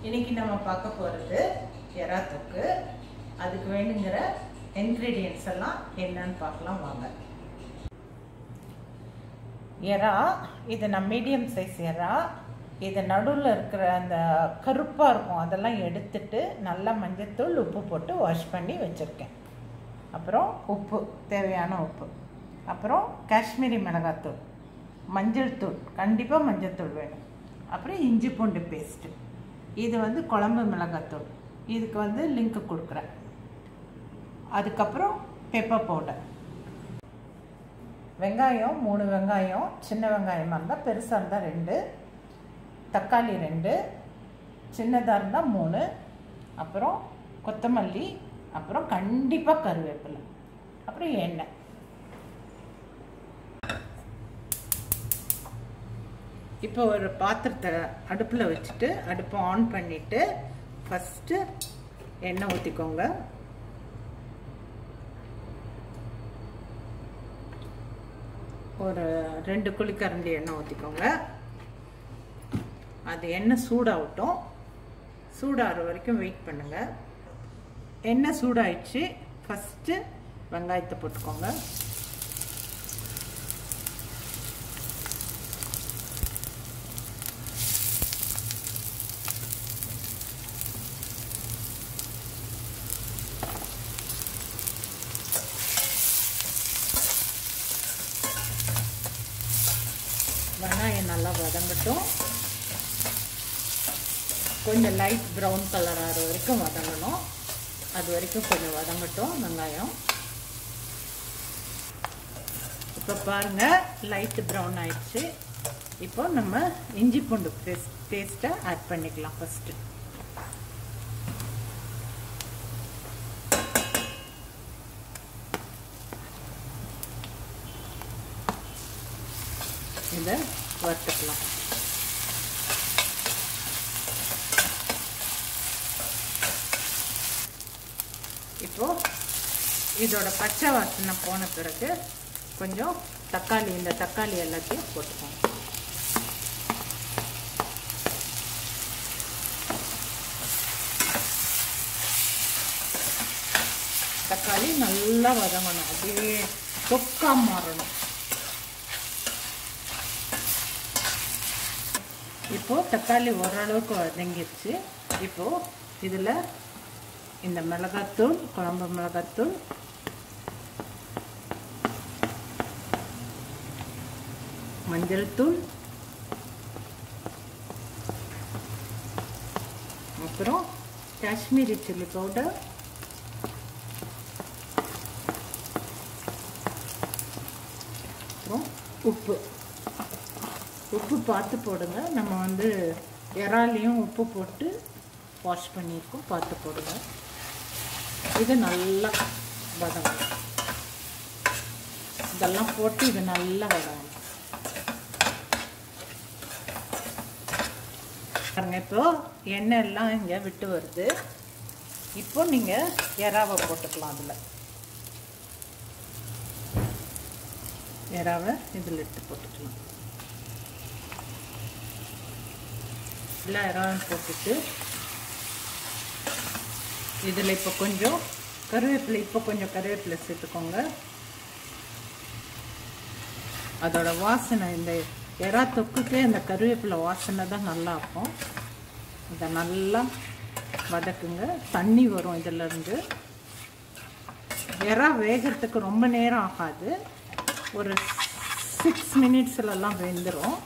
இன்னைக்கு நம்ம பார்க்க போகிறது எறா தொக்கு அதுக்கு வேணுங்கிற இன்க்ரீடியன்ஸ் எல்லாம் என்னன்னு பார்க்கலாம் வாங்க எறா இது நான் மீடியம் சைஸ் எறா இது நடுவில் இருக்கிற அந்த கருப்பாக இருக்கும் அதெல்லாம் எடுத்துட்டு நல்லா மஞ்சத்தூள் உப்பு போட்டு வாஷ் பண்ணி வச்சுருக்கேன் அப்புறம் உப்பு தேவையான உப்பு அப்புறம் காஷ்மீரி மிளகாத்தூள் மஞ்சள் தூள் கண்டிப்பாக மஞ்சள் தூள் வேணும் அப்புறம் இஞ்சி பூண்டு பேஸ்ட்டு இது வந்து குழம்பு மிளகாத்தூள் இதுக்கு வந்து லிங்க் கொடுக்குறேன் அதுக்கப்புறம் பெப்பர் பவுடர் வெங்காயம் மூணு வெங்காயம் சின்ன வெங்காயமாக இருந்தால் பெருசாக இருந்தால் ரெண்டு தக்காளி ரெண்டு சின்னதாக இருந்தால் மூணு அப்புறம் கொத்தமல்லி அப்புறம் கண்டிப்பாக கருவேப்பிலை அப்புறம் எண்ணெய் இப்போ ஒரு பாத்திரத்தை அடுப்பில் வச்சுட்டு அடுப்பை ஆன் பண்ணிவிட்டு ஃபஸ்ட்டு எண்ணெய் ஊற்றிக்கோங்க ஒரு ரெண்டு குழிக்கரண்டி எண்ணெய் ஊற்றிக்கோங்க அது எண்ணெய் சூடாகட்டும் சூடாகிற வரைக்கும் வெயிட் பண்ணுங்கள் எண்ணெய் சூடாயிடுச்சு ஃபஸ்ட்டு வெங்காயத்தை போட்டுக்கோங்க வெங்காயம் நல்லா வதங்கட்டும் கொஞ்சம் லைட் ப்ரௌன் கலர் ஆகிற வரைக்கும் வதங்கணும் அது வரைக்கும் கொஞ்சம் வதங்கட்டும் வெங்காயம் இப்போ பாருங்கள் லைட் ப்ரௌன் ஆயிடுச்சு இப்போ நம்ம இஞ்சி பூண்டு பேஸ்ட் பேஸ்ட்டை ஆட் பண்ணிக்கலாம் ஃபஸ்ட்டு இதை வறுத்துக்கலாம் இப்போ இதோட பச்சை வாசனை போன பிறகு கொஞ்சம் தக்காளி இந்த தக்காளி எல்லாத்தையும் போட்டுக்கோங்க தக்காளி நல்லா வதங்கணும் அப்படியே தொக்கா மாறணும் இப்போது தக்காளி ஓரளவுக்கு வதங்கிடுச்சு இப்போது இதில் இந்த மிளகாத்தூள் குழம்பு மிளகாத்தூள் மஞ்சள் தூள் அப்புறம் காஷ்மீரி சில்லி பவுடர் அப்புறம் உப்பு உப்பு பார்த்து போடுங்க நம்ம வந்து இறாலையும் உப்பு போட்டு வாஷ் பண்ணியிருக்கோம் பார்த்து போடுங்க இது நல்லா வதங்கும் இதெல்லாம் போட்டு இது நல்லா வதங்கணும் பாருங்க இப்போ எண்ணெய் எல்லாம் இங்கே விட்டு வருது இப்போ நீங்கள் எறாவை போட்டுக்கலாம் அதில் எறாவை இதில் எடுத்து போட்டுக்கலாம் எல்லா இறாவும் போட்டுட்டு இதில் இப்போ கொஞ்சம் கருவேப்பிலை இப்போ கொஞ்சம் கருவேப்பிலை சேர்த்துக்கோங்க அதோட வாசனை இந்த எறா தொக்குக்கே அந்த கருவேப்பிலை வாசனை தான் நல்லா இருக்கும் இதை நல்லா வதக்குங்க தண்ணி வரும் இதிலேருந்து எறா வேகிறதுக்கு ரொம்ப நேரம் ஆகாது ஒரு சிக்ஸ் மினிட்ஸ்லலாம் வெந்துடும்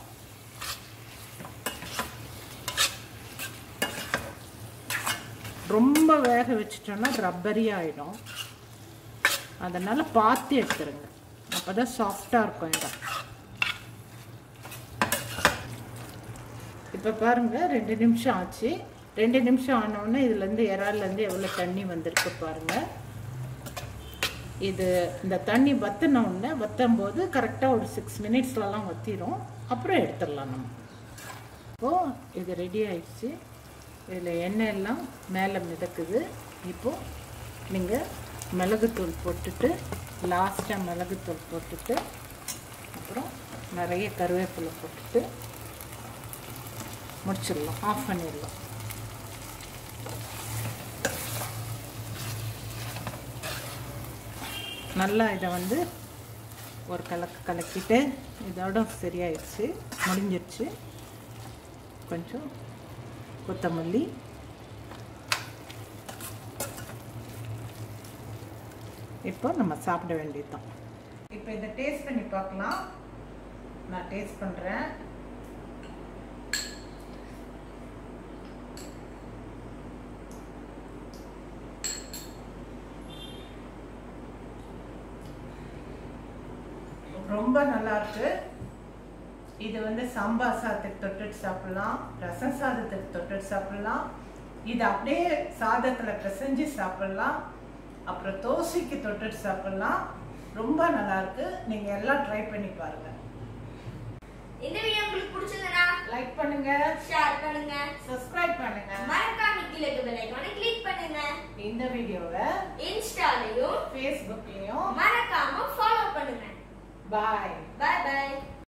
ரொம்ப வேக வச்சிட்டோன்னா ரப்பரி ஆகிடும் அதனால் பார்த்து எடுத்துருங்க அப்போ தான் சாஃப்டாக இருக்கும் இடம் இப்போ பாருங்கள் ரெண்டு நிமிஷம் ஆச்சு ரெண்டு நிமிஷம் ஆனோடனே இதுலேருந்து இறால்லேருந்து எவ்வளோ தண்ணி வந்திருக்கு பாருங்கள் இது இந்த தண்ணி வத்தின உடனே வத்தும் போது கரெக்டாக ஒரு சிக்ஸ் மினிட்ஸ்லலாம் வத்திரும் அப்புறம் எடுத்துடலாம் நம்ம இப்போது இது ரெடி ஆயிடுச்சு இதில் எண்ணெய் எல்லாம் மேலே மிதக்குது இப்போது நீங்கள் மிளகுத்தூள் போட்டுட்டு லாஸ்ட்டாக மிளகுத்தூள் போட்டுட்டு அப்புறம் நிறைய கருவேப்பிலை போட்டுட்டு முடிச்சிடலாம் ஆஃப் பண்ணிடலாம் நல்லா இதை வந்து ஒரு கலக்கு கலக்கிட்டு இதோட சரியாயிடுச்சு முடிஞ்சிருச்சு கொஞ்சம் கொத்தமல்லி இப்போ நம்ம சாப்பிட வேண்டியதுதான் இப்போ இதை டேஸ்ட் பண்ணி பார்க்கலாம் நான் டேஸ்ட் பண்ணுறேன் ரொம்ப நல்லா இருக்கு இது வந்து சாம்பார் சாதத்துக்கு தொட்டுட்டு சாப்பிடலாம் ரசம் சாதத்துக்கு தொட்டுட்டு சாப்பிடலாம் இது அப்படியே சாதத்துல பிசைஞ்சு சாப்பிடலாம் அப்புறம் தோசைக்கு தொட்டுட்டு சாப்பிடலாம் ரொம்ப நல்லா இருக்கு நீங்க எல்லாம் ட்ரை பண்ணி பாருங்க இந்த வீடியோ உங்களுக்கு பிடிச்சிருந்தனா லைக் பண்ணுங்க ஷேர் பண்ணுங்க சப்ஸ்கிரைப் பண்ணுங்க மறக்காம கீழே இருக்க பெல் ஐகானை கிளிக் பண்ணுங்க இந்த வீடியோவை இன்ஸ்டாலையும் ஃபேஸ்புக்லயும் மறக்காம ஃபாலோ பண்ணுங்க பாய்